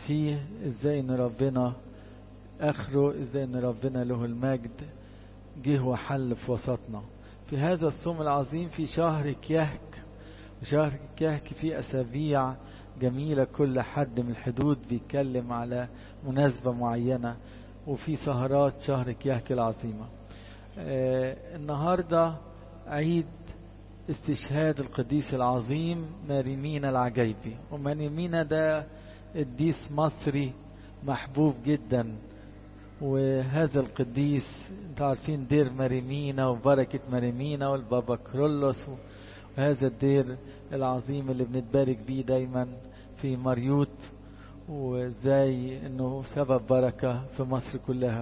فيه ازاي ان ربنا اخره ازاي ان ربنا له المجد جه وحل في وسطنا في هذا الصوم العظيم في شهر كيهك وشهر كيهك فيه اسابيع جميلة كل حد من الحدود بيتكلم على مناسبة معينة وفي سهرات شهر كيهك العظيمة آه النهاردة عيد استشهاد القديس العظيم ماريمينا العجيبي وماريمينا ده قديس مصري محبوب جدا وهذا القديس انتوا عارفين دير ماريمينا وبركة ماريمينا والبابا كرولوس وهذا الدير العظيم اللي بنتبارك بيه دايما في مريوط وازاي انه سبب بركة في مصر كلها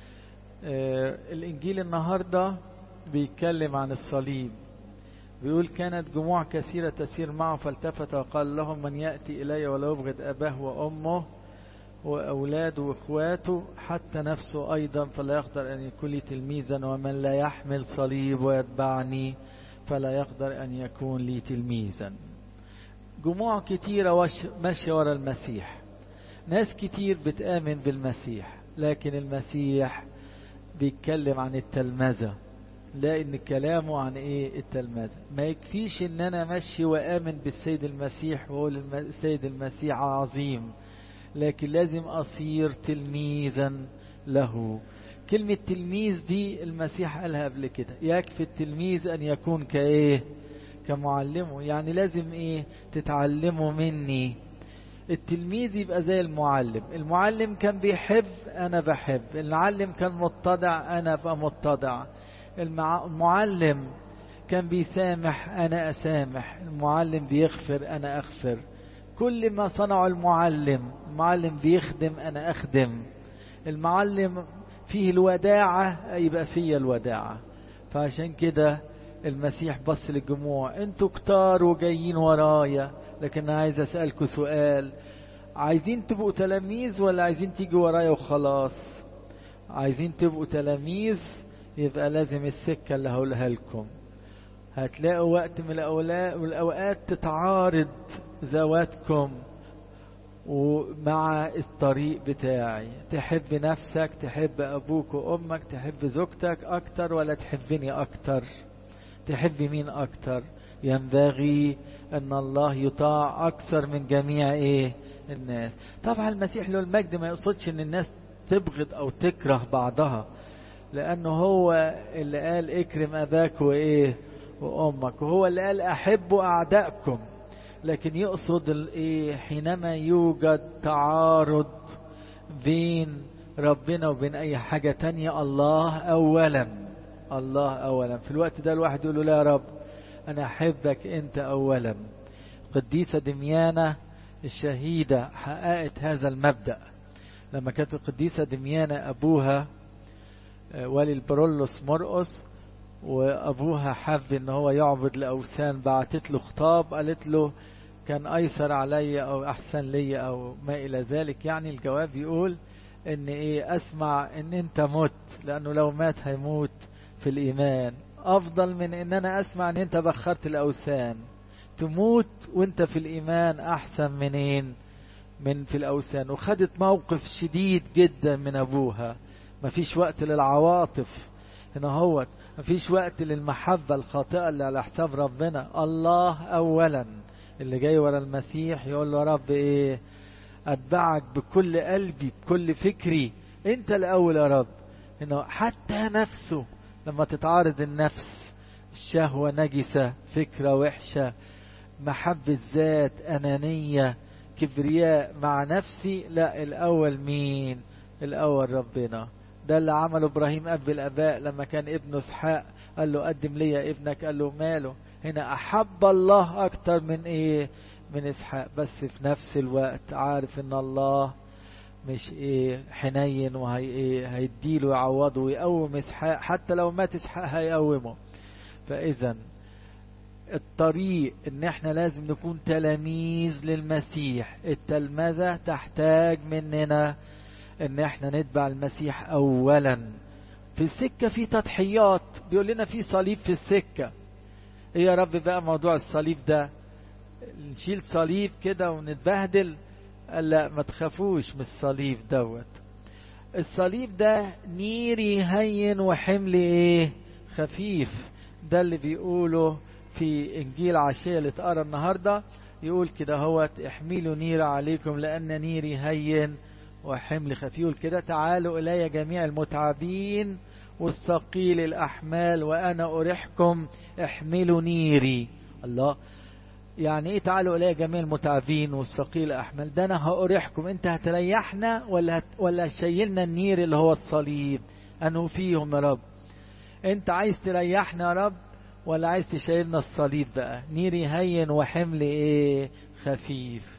آه الانجيل النهاردة بيتكلم عن الصليب بيقول كانت جموع كثيرة تسير معه فالتفت وقال لهم من يأتي إلي ولا يبغض أباه وأمه وأولاده وإخواته حتى نفسه أيضا فلا يقدر أن يكون لي تلميذا ومن لا يحمل صليب ويتبعني فلا يقدر أن يكون لي تلميذا جموع كتيرة ماشية ورا المسيح ناس كتير بتآمن بالمسيح لكن المسيح بيتكلم عن التلمذة لا ان كلامه عن ايه التلمذة ما يكفيش ان انا ماشي وامن بالسيد المسيح واقول السيد المسيح عظيم لكن لازم اصير تلميذا له كلمة تلميذ دي المسيح قالها قبل كده يكفي التلميذ ان يكون كايه كمعلمه يعني لازم ايه تتعلموا مني التلميذ يبقى زي المعلم المعلم كان بيحب انا بحب المعلم كان متضع انا ابقى متضع المعلم كان بيسامح انا اسامح المعلم بيغفر انا اغفر كل ما صنعه المعلم المعلم بيخدم انا اخدم المعلم فيه الوداعة يبقى فيا الوداعة فعشان كده المسيح بص للجموع انتوا كتار وجايين ورايا لكن انا عايز اسألكوا سؤال عايزين تبقوا تلاميذ ولا عايزين تيجوا ورايا وخلاص عايزين تبقوا تلاميذ يبقى لازم السكة اللي هقولها لكم هتلاقوا وقت من الأوقات تتعارض ذواتكم ومع الطريق بتاعي تحب نفسك تحب أبوك وأمك تحب زوجتك أكتر ولا تحبني أكتر تحب مين أكتر ينبغي أن الله يطاع أكثر من جميع إيه الناس طبعا المسيح له المجد ما يقصدش أن الناس تبغض أو تكره بعضها لأنه هو اللي قال اكرم أباك وإيه وأمك وهو اللي قال أحبوا أعدائكم لكن يقصد الإيه حينما يوجد تعارض بين ربنا وبين أي حاجة تانية الله أولا الله أولا في الوقت ده الواحد يقول له لا يا رب أنا أحبك أنت أولا قديسة دميانة الشهيدة حققت هذا المبدأ لما كانت القديسة دميانة أبوها والي البرولوس مرقس وابوها حب ان هو يعبد لاوثان بعتت له خطاب قالت له كان ايسر علي او احسن لي او ما الى ذلك يعني الجواب يقول ان ايه اسمع ان انت مت لانه لو مات هيموت في الايمان افضل من ان انا اسمع ان انت بخرت الاوثان تموت وانت في الايمان احسن منين من في الاوثان وخدت موقف شديد جدا من ابوها مفيش وقت للعواطف هنا هو مفيش وقت للمحبة الخاطئة اللي على حساب ربنا الله أولا اللي جاي ورا المسيح يقول له رب إيه أتبعك بكل قلبي بكل فكري أنت الأول يا رب إنه حتى نفسه لما تتعارض النفس الشهوة نجسة فكرة وحشة محبة ذات أنانية كبرياء مع نفسي لا الأول مين الأول ربنا ده اللي عمله ابراهيم اب الاباء لما كان ابنه اسحاق قال له قدم لي ابنك قال له ماله هنا احب الله اكتر من ايه من اسحاق بس في نفس الوقت عارف ان الله مش ايه حنين وهي ايه هيديله يعوضه ويقوم اسحاق حتى لو مات اسحاق هيقومه فاذا الطريق ان احنا لازم نكون تلاميذ للمسيح التلمذة تحتاج مننا ان احنا نتبع المسيح اولا في السكة في تضحيات بيقول لنا في صليب في السكة ايه يا رب بقى موضوع الصليب ده نشيل صليب كده ونتبهدل قال لا ما تخافوش من الصليب دوت الصليب ده نيري هين وحمل ايه خفيف ده اللي بيقوله في انجيل عشية اللي اتقرا النهارده يقول كده هوت احملوا نير عليكم لان نيري هين وحمل خفيف يقول كده تعالوا الي جميع المتعبين والثقيل الاحمال وانا اريحكم احملوا نيري الله يعني ايه تعالوا الي جميع المتعبين والثقيل الاحمال ده انا هأريحكم انت هتريحنا ولا هت ولا هتشيلنا النير اللي هو الصليب انه فيهم يا رب انت عايز تريحنا يا رب ولا عايز تشيلنا الصليب بقى نيري هين وحمل ايه خفيف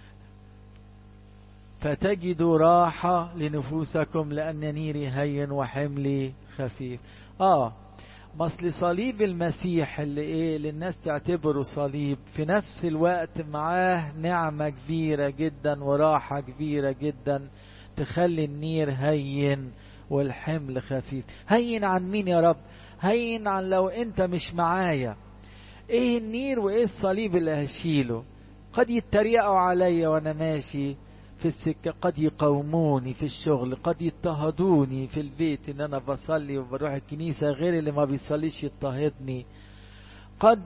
فتجدوا راحة لنفوسكم لأن نيري هين وحملي خفيف آه مصل صليب المسيح اللي ايه اللي الناس تعتبره صليب في نفس الوقت معاه نعمة كبيرة جدا وراحة كبيرة جدا تخلي النير هين والحمل خفيف هين عن مين يا رب هين عن لو انت مش معايا ايه النير وايه الصليب اللي هشيله قد يتريقوا عليا وانا ماشي في السكة قد يقوموني في الشغل قد يضطهدوني في البيت ان انا بصلي وبروح الكنيسة غير اللي ما بيصليش يضطهدني قد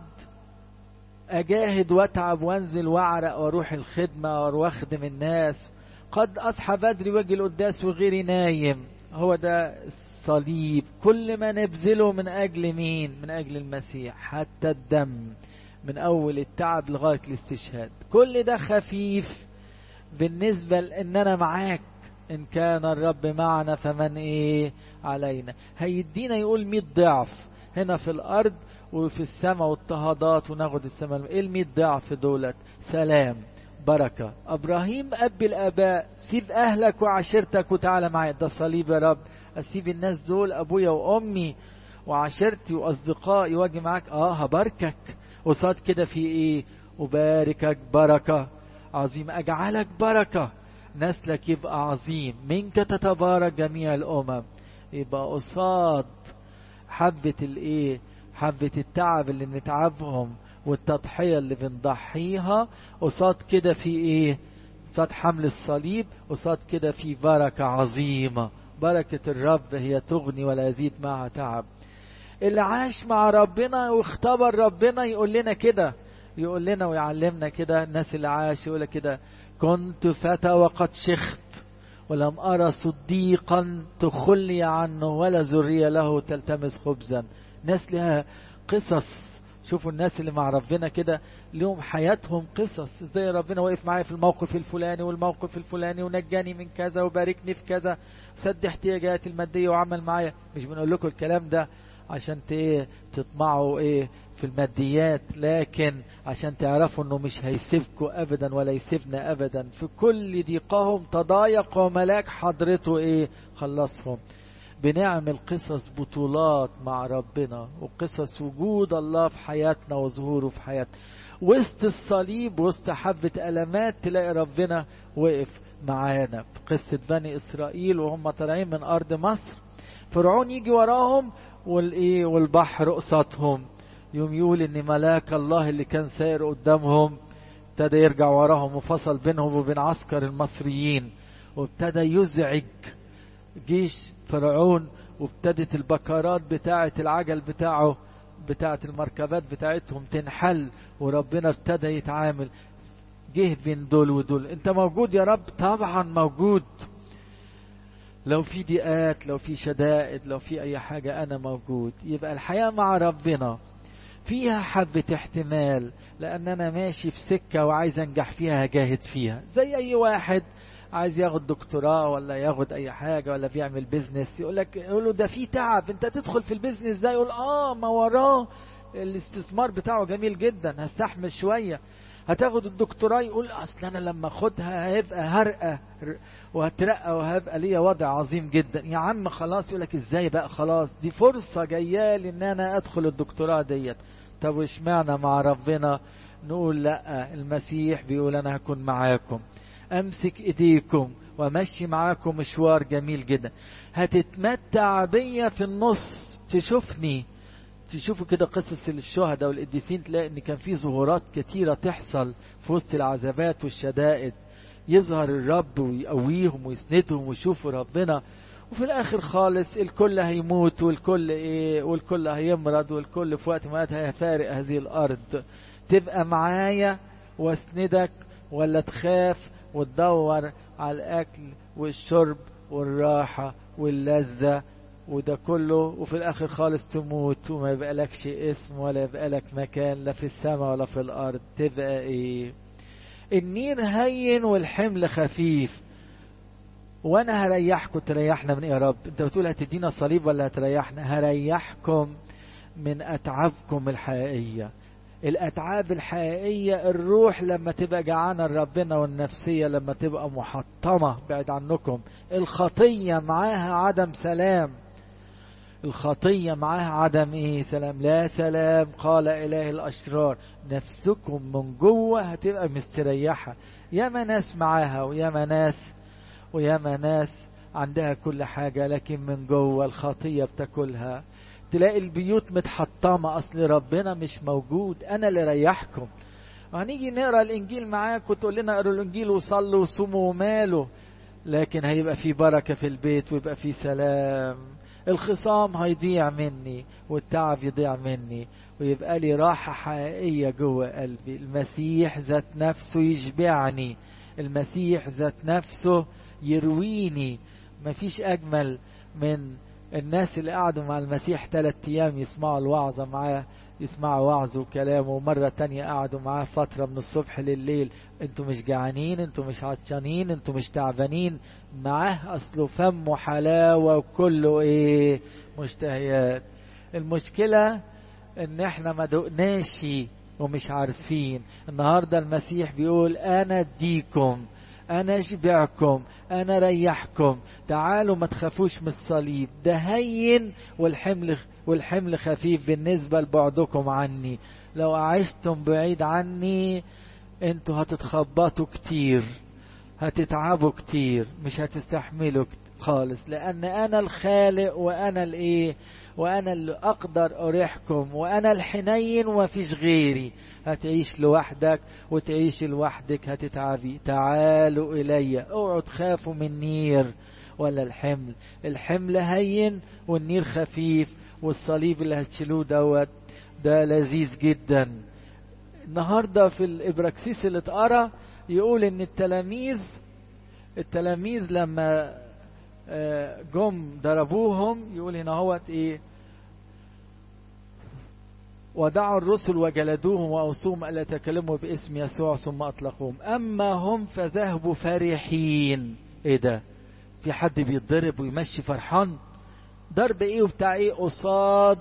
اجاهد واتعب وانزل واعرق واروح الخدمة واروح اخدم الناس قد اصحى بدري واجي القداس وغيري نايم هو ده الصليب كل ما نبذله من اجل مين من اجل المسيح حتى الدم من اول التعب لغاية الاستشهاد كل ده خفيف بالنسبة لان انا معاك ان كان الرب معنا فمن ايه علينا هيدينا يقول مئة ضعف هنا في الارض وفي السماء واضطهادات وناخد السماء ايه المئة ضعف دولت سلام بركة ابراهيم اب الاباء سيب اهلك وعشيرتك وتعالى معايا ده صليب يا رب اسيب الناس دول ابويا وامي وعشيرتي واصدقائي واجي معاك اه هباركك قصاد كده في ايه أباركك بركة عظيم أجعلك بركة نسلك يبقى عظيم منك تتبارك جميع الأمم يبقى قصاد حبة الإيه حبة التعب اللي بنتعبهم والتضحية اللي بنضحيها قصاد كده في إيه قصاد حمل الصليب قصاد كده في بركة عظيمة بركة الرب هي تغني ولا يزيد معها تعب اللي عاش مع ربنا واختبر ربنا يقول لنا كده يقول لنا ويعلمنا كده الناس اللي عاش يقول كده كنت فتى وقد شخت ولم أرى صديقا تخلي عنه ولا ذرية له تلتمس خبزا ناس لها قصص شوفوا الناس اللي مع ربنا كده لهم حياتهم قصص ازاي ربنا واقف معايا في الموقف الفلاني والموقف الفلاني ونجاني من كذا وباركني في كذا سد احتياجاتي المادية وعمل معايا مش بنقول لكم الكلام ده عشان ايه تطمعوا ايه في الماديات لكن عشان تعرفوا انه مش هيسيبكوا ابدا ولا يسيبنا ابدا في كل ضيقهم تضايق وملاك حضرته ايه خلصهم بنعمل قصص بطولات مع ربنا وقصص وجود الله في حياتنا وظهوره في حياتنا وسط الصليب وسط حبة ألمات تلاقي ربنا وقف معانا في قصة بني إسرائيل وهم طالعين من أرض مصر فرعون يجي وراهم والايه والبحر قصادهم يوم يقول ان ملاك الله اللي كان سائر قدامهم ابتدى يرجع وراهم وفصل بينهم وبين عسكر المصريين وابتدى يزعج جيش فرعون وابتدت البكرات بتاعة العجل بتاعه بتاعة المركبات بتاعتهم تنحل وربنا ابتدى يتعامل جه بين دول ودول انت موجود يا رب طبعا موجود لو في ضيقات لو في شدائد لو في اي حاجة انا موجود يبقى الحياة مع ربنا فيها حبة احتمال لان انا ماشي في سكة وعايز انجح فيها هجاهد فيها زي اي واحد عايز ياخد دكتوراه ولا ياخد اي حاجة ولا بيعمل بيزنس يقول لك يقول له ده في تعب انت تدخل في البيزنس ده يقول اه ما وراه الاستثمار بتاعه جميل جدا هستحمل شوية هتاخد الدكتوراه يقول اصل انا لما اخدها هيبقى هرقة وهترقى وهبقى ليا وضع عظيم جدا يا عم خلاص يقول لك ازاي بقى خلاص دي فرصة جايه لي ان انا ادخل الدكتوراه ديت طب واشمعنى مع ربنا نقول لا المسيح بيقول انا هكون معاكم امسك ايديكم وامشي معاكم مشوار جميل جدا هتتمتع بيا في النص تشوفني تشوفوا كده قصص الشهداء والقديسين تلاقي ان كان في ظهورات كتيره تحصل في وسط العذابات والشدائد يظهر الرب ويقويهم ويسندهم ويشوفوا ربنا وفي الاخر خالص الكل هيموت والكل ايه والكل هيمرض والكل في وقت ما هيفارق هذه الارض تبقى معايا واسندك ولا تخاف وتدور على الاكل والشرب والراحه واللذه وده كله وفي الاخر خالص تموت وما يبقى لكش اسم ولا يبقى لك مكان لا في السماء ولا في الارض تبقى ايه النير هين والحمل خفيف وانا هريحكم تريحنا من ايه يا رب انت بتقول هتدينا صليب ولا هتريحنا هريحكم من اتعابكم الحقيقيه الاتعاب الحقيقيه الروح لما تبقى جعانه لربنا والنفسيه لما تبقى محطمه بعد عنكم الخطيه معاها عدم سلام الخطيه معاها عدم ايه سلام لا سلام قال اله الاشرار نفسكم من جوه هتبقى مستريحه ياما ناس معاها وياما ناس وياما ناس عندها كل حاجه لكن من جوه الخطيه بتاكلها تلاقي البيوت متحطمة أصل ربنا مش موجود أنا اللي ريحكم وهنيجي نقرا الإنجيل معاك وتقول لنا اقروا الإنجيل وصلوا وصوموا وماله لكن هيبقى في بركة في البيت ويبقى في سلام الخصام هيضيع مني والتعب يضيع مني ويبقى لي راحة حقيقية جوه قلبي المسيح ذات نفسه يشبعني المسيح ذات نفسه يرويني مفيش أجمل من الناس اللي قعدوا مع المسيح ثلاث أيام يسمعوا الوعظة معاه يسمعوا وعظه وكلامه ومرة تانية قعدوا معاه فترة من الصبح لليل انتوا مش جعانين انتوا مش عطشانين انتوا مش تعبانين معاه اصله فمه حلاوة وكله ايه مشتهيات المشكلة ان احنا ما دقناش ومش عارفين النهاردة المسيح بيقول انا اديكم انا اشبعكم انا ريحكم تعالوا ما تخافوش من الصليب ده هين والحمل والحمل خفيف بالنسبة لبعدكم عني لو عشتم بعيد عني انتوا هتتخبطوا كتير هتتعبوا كتير مش هتستحملوا خالص لان انا الخالق وانا الايه وانا اللي اقدر اريحكم وانا الحنين ومفيش غيري هتعيش لوحدك وتعيش لوحدك هتتعبي تعالوا الي اوعوا تخافوا من النير ولا الحمل الحمل هين والنير خفيف والصليب اللي هتشيلوه دوت ده لذيذ جدا النهارده في الابراكسيس اللي اتقرا يقول ان التلاميذ التلاميذ لما جم ضربوهم يقول هنا هوت ايه ودعوا الرسل وجلدوهم واوصوهم الا تكلموا باسم يسوع ثم اطلقوهم اما هم فذهبوا فرحين ايه ده في حد بيتضرب ويمشي فرحان ضرب ايه وبتاع ايه قصاد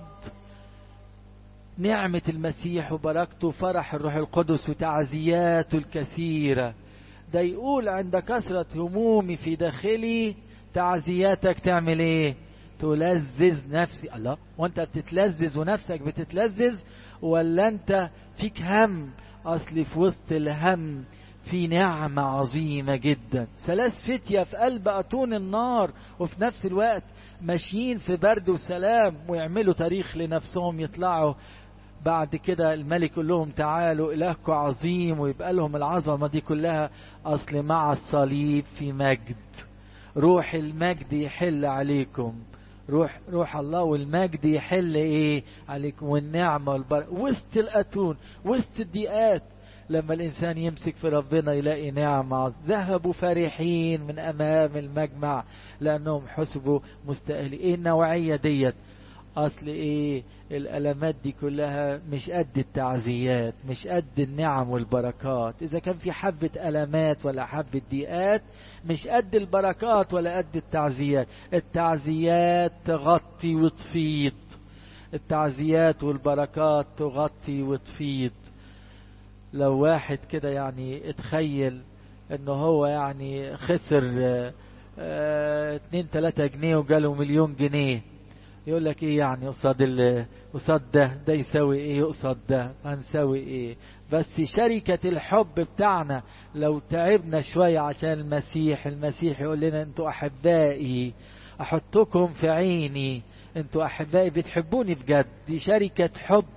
نعمة المسيح وبركته وفرح الروح القدس وتعزياته الكثيرة ده يقول عند كثرة همومي في داخلي تعزياتك تعمل ايه تلذذ نفسي الله وانت بتتلذذ ونفسك بتتلذذ ولا انت فيك هم اصل في وسط الهم في نعمة عظيمة جدا ثلاث فتية في قلب أتون النار وفي نفس الوقت ماشيين في برد وسلام ويعملوا تاريخ لنفسهم يطلعوا بعد كده الملك يقول لهم تعالوا إلهكم عظيم ويبقى لهم العظمة دي كلها أصل مع الصليب في مجد روح المجد يحل عليكم روح روح الله والمجد يحل ايه عليكم والنعمه والبركه وسط الاتون وسط الضيقات لما الانسان يمسك في ربنا يلاقي نعمه ذهبوا فرحين من امام المجمع لانهم حسبوا مستاهلين ايه النوعيه ديت اصل ايه الالمات دي كلها مش قد التعزيات مش قد النعم والبركات اذا كان في حبه المات ولا حبه ضيقات مش قد البركات ولا قد التعزيات التعزيات تغطي وتفيض التعزيات والبركات تغطي وتفيض لو واحد كده يعني اتخيل انه هو يعني خسر اه اه اتنين تلاتة جنيه وجاله مليون جنيه يقول لك ايه يعني قصاد قصاد ده ده يساوي ايه قصاد ده هنساوي ايه بس شركة الحب بتاعنا لو تعبنا شوية عشان المسيح المسيح يقول لنا انتوا احبائي احطكم في عيني انتوا احبائي بتحبوني بجد دي شركة حب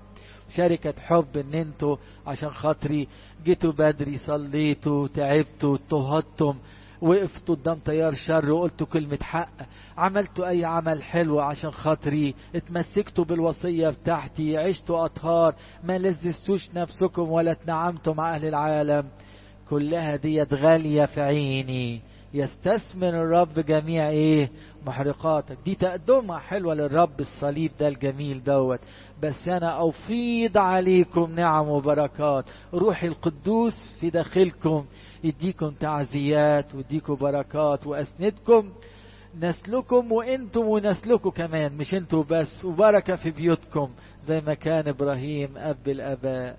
شركة حب ان انتوا عشان خاطري جيتوا بدري صليتوا تعبتوا اضطهدتم وقفتوا قدام تيار شر وقلتوا كلمة حق عملتوا أي عمل حلو عشان خاطري اتمسكتوا بالوصية بتاعتي عشتوا أطهار ما لززتوش نفسكم ولا اتنعمتوا مع أهل العالم كلها ديت غالية في عيني يستثمر الرب جميع ايه محرقاتك دي تقدمة حلوة للرب الصليب ده الجميل دوت بس انا افيض عليكم نعم وبركات روحي القدوس في داخلكم يديكم تعزيات ويديكم بركات واسندكم نسلكم وانتم ونسلكم كمان مش انتوا بس وبركة في بيوتكم زي ما كان ابراهيم اب الاباء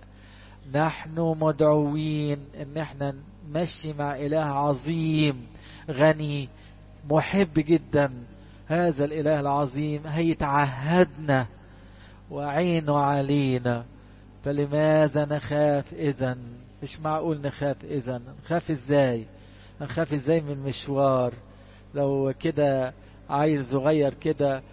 نحن مدعوين ان احنا نمشي مع اله عظيم غني محب جدا هذا الاله العظيم هيتعهدنا وعينه علينا فلماذا نخاف اذا مش معقول نخاف اذا نخاف ازاي نخاف ازاي من مشوار لو كده عيل صغير كده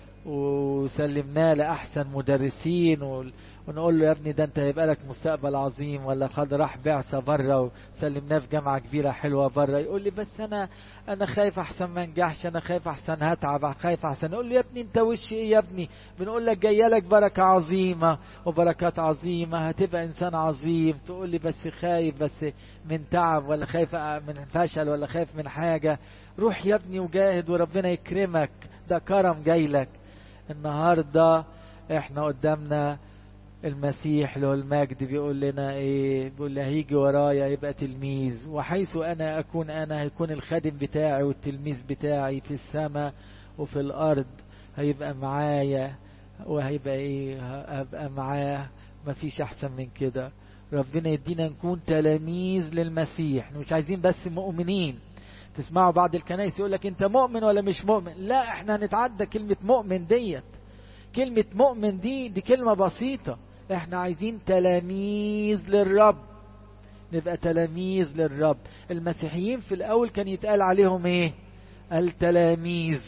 وسلمناه لأحسن مدرسين ونقول له يا ابني ده انت هيبقى لك مستقبل عظيم ولا خد راح بعثة بره وسلمناه في جامعة كبيرة حلوة بره يقول لي بس انا انا خايف احسن ما انجحش انا خايف احسن هتعب خايف احسن اقول له يا ابني انت وش ايه يا ابني بنقول لك جايه لك بركة عظيمة وبركات عظيمة هتبقى انسان عظيم تقول لي بس خايف بس من تعب ولا خايف من فشل ولا خايف من حاجة روح يا ابني وجاهد وربنا يكرمك ده كرم جاي لك النهارده احنا قدامنا المسيح له المجد بيقول لنا ايه بيقول لي هيجي ورايا يبقى تلميذ وحيث انا اكون انا هيكون الخادم بتاعي والتلميذ بتاعي في السماء وفي الارض هيبقى معايا وهيبقى ايه هبقى معاه مفيش احسن من كده ربنا يدينا نكون تلاميذ للمسيح مش عايزين بس مؤمنين تسمعوا بعض الكنائس يقول لك انت مؤمن ولا مش مؤمن لا احنا هنتعدى كلمة مؤمن ديت كلمة مؤمن دي دي كلمة بسيطة احنا عايزين تلاميذ للرب نبقى تلاميذ للرب المسيحيين في الاول كان يتقال عليهم ايه التلاميذ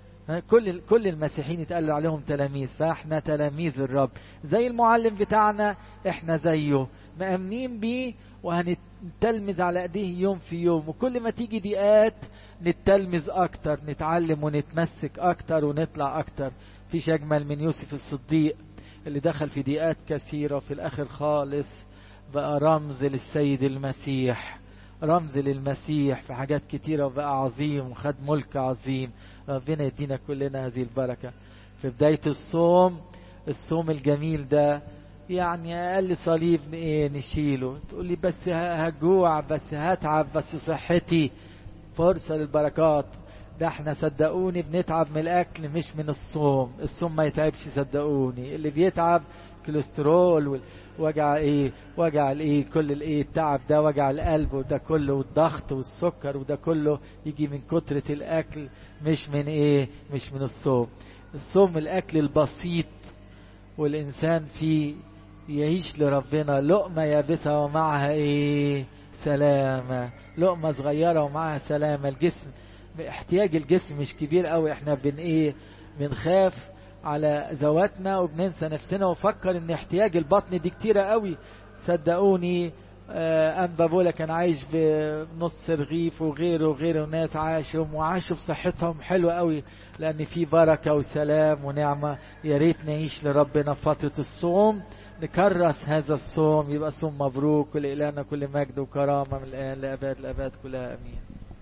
كل كل المسيحيين يتقال عليهم تلاميذ فاحنا تلاميذ الرب زي المعلم بتاعنا احنا زيه مأمنين بيه وهنتلمذ على ايديه يوم في يوم وكل ما تيجي دقات نتلمذ اكتر نتعلم ونتمسك اكتر ونطلع اكتر فيش اجمل من يوسف الصديق اللي دخل في دقات كثيره في الاخر خالص بقى رمز للسيد المسيح رمز للمسيح في حاجات كتيره وبقى عظيم وخد ملك عظيم ربنا يدينا كلنا هذه البركه في بدايه الصوم الصوم الجميل ده يعني اقل صليب ايه نشيله تقول لي بس هجوع بس هتعب بس صحتي فرصة للبركات ده احنا صدقوني بنتعب من الاكل مش من الصوم الصوم ما يتعبش صدقوني اللي بيتعب كوليسترول وجع ايه وجع الايه كل الايه التعب ده وجع القلب وده كله والضغط والسكر وده كله يجي من كترة الاكل مش من ايه مش من الصوم الصوم الاكل البسيط والانسان فيه يعيش لربنا لقمة يابسة ومعها ايه سلامة لقمة صغيرة ومعها سلامة الجسم احتياج الجسم مش كبير قوي احنا بن ايه بنخاف على ذواتنا وبننسى نفسنا وفكر ان احتياج البطن دي كتيرة قوي صدقوني آه أنبا بولا كان عايش بنص رغيف وغيره وغيره ناس عاشوا وعاشوا بصحتهم حلوة قوي لأن في بركة وسلام ونعمة يا ريت نعيش لربنا في فترة الصوم نكرس هذا الصوم يبقى صوم مبروك ولإلهنا كل مجد وكرامة من الآن لأباد الأباد كلها أمين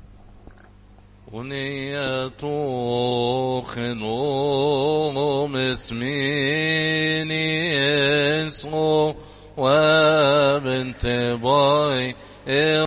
ونية خنوم اسميني يسوع وبنت باي